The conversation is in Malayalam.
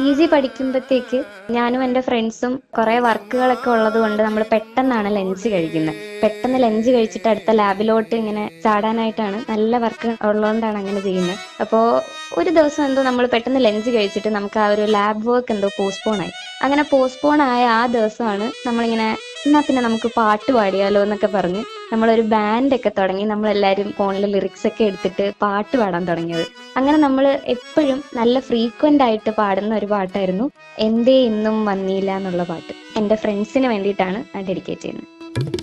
ജി പഠിക്കുമ്പോഴത്തേക്ക് ഞാനും എൻ്റെ ഫ്രണ്ട്സും കുറെ വർക്കുകളൊക്കെ ഉള്ളത് കൊണ്ട് നമ്മൾ പെട്ടെന്നാണ് ലഞ്ച് കഴിക്കുന്നത് പെട്ടെന്ന് ലഞ്ച് കഴിച്ചിട്ട് അടുത്ത ലാബിലോട്ട് ഇങ്ങനെ ചാടാനായിട്ടാണ് നല്ല വർക്ക് ഉള്ളതുകൊണ്ടാണ് അങ്ങനെ ചെയ്യുന്നത് അപ്പോൾ ഒരു ദിവസം എന്തോ നമ്മൾ പെട്ടെന്ന് ലഞ്ച് കഴിച്ചിട്ട് നമുക്ക് ആ ഒരു ലാബ് വർക്ക് എന്തോ പോസ്റ്റ്പോൺ ആയി അങ്ങനെ പോസ്റ്റ്പോൺ ആയ ആ ദിവസമാണ് നമ്മളിങ്ങനെ എന്നാ പിന്നെ നമുക്ക് പാട്ട് പാടിയാലോ എന്നൊക്കെ പറഞ്ഞ് നമ്മളൊരു ബാൻഡ് ഒക്കെ തുടങ്ങി നമ്മളെല്ലാവരും ഫോണിൽ ലിറിക്സ് ഒക്കെ എടുത്തിട്ട് പാട്ട് പാടാൻ തുടങ്ങിയത് അങ്ങനെ നമ്മൾ എപ്പോഴും നല്ല ഫ്രീക്വന്റ് ആയിട്ട് പാടുന്ന ഒരു പാട്ടായിരുന്നു എന്തേ ഇന്നും വന്നില്ല എന്നുള്ള പാട്ട് എൻ്റെ ഫ്രണ്ട്സിന് വേണ്ടിയിട്ടാണ് ഡെഡിക്കേറ്റ് ചെയ്യുന്നത്